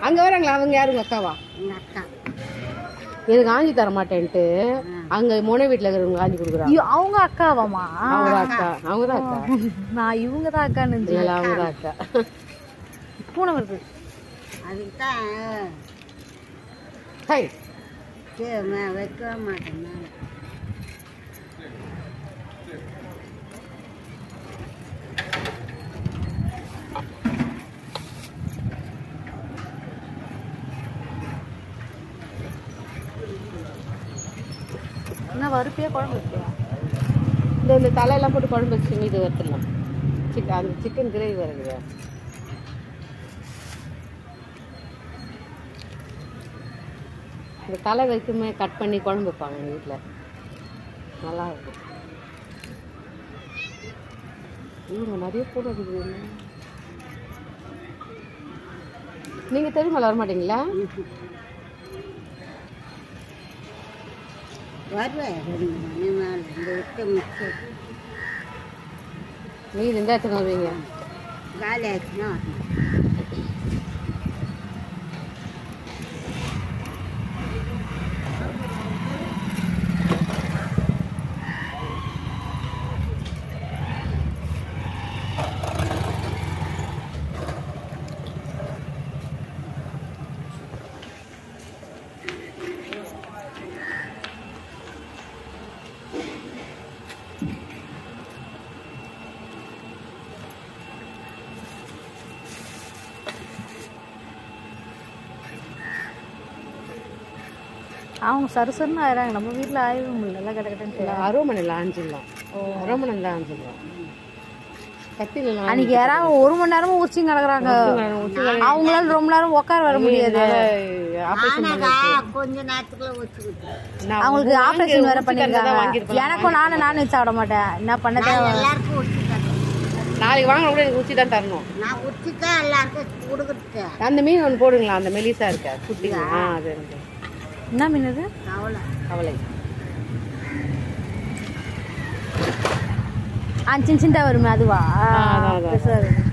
அங்க வராங்களா அவங்க யாருங்க அக்காவா எங்கள் அக்கா எனக்கு ஆஞ்சி தர மாட்டேன்ட்டு அங்க முனை வீட்டுல இருக்கிறவங்க ஆஞ்சி கொடுக்குறாங்க ஐயோ, அவங்க அக்காவாமா அவங்க தான் அக்கா அவங்க தான் அக்கா நான் இவங்க தான் அக்கான்னு நினைச்சேன். இல்ல அவங்க தான் அக்கா பூனை வருது அதுக்கு தான் ஹை சரி, நான் வைக்கவே மாட்டேன் மேலே என்ன வறுப்பியா குழம்பு வைப்பியா இந்த இந்த தலையெல்லாம் போட்டு குழம்பு வச்சு மீது வறுத்துடலாம் சிக்கன் அந்த சிக்கன் கிரேவி வருது இந்த தலை வரைக்குமே கட் பண்ணி குழம்பு வைப்பாங்க எங்கள் வீட்டில் நல்லா இருக்கும் இவங்க நிறைய போட இருக்குது நீங்கள் தெரியுமா வர மாட்டீங்களா வருவேன் ரெண்டு மணி மேலே இந்த விட்டு மிச்சம் மீது இந்த இடத்துல வருவீங்க காலி ஆச்சுன்னா வரணும் அவங்க சருசருன்னு ஆயிடுறாங்க நம்ம வீட்டில் ஆயிட முடியல கிட்ட கிட்டன்னு அரோமனையில் ஆஞ்சிடலாம் அரோமனையில் ஆஞ்சிடலாம் கத்திலாம் அன்னைக்கு யாராவது ஒரு மணி நேரமும் உச்சிங்க கிடக்குறாங்க அவங்களால ரொம்ப நேரம் உட்கார வர முடியாது ஆப்ரேஷன் ஆனாக்கா கொஞ்ச நேரத்துக்குள்ள வச்சுக்கிட்டேன் அவங்களுக்கு ஆபரேஷன் வேற பண்ணிருக்காங்க எனக்கும் நானும் நானும் சாப்பிட மாட்டேன் என்ன பண்ணதே எல்லாருக்கும் உச்சி தரேன் நாளைக்கு வாங்க கூட எனக்கு ஊற்றி தான் தரணும் நான் உச்சி தான் எல்லாருக்கும் கொடுக்குறது அந்த மீன் ஒன்று போடுங்களா அந்த மெலிசா இருக்க குட்டி ஆ அது எனக்கு என்ன மீன் இது அவ்வளோ கவலை ஆ சின்ன சின்னதா வருமே அதுவா அதான், அதான். பெருசா இருக்கு.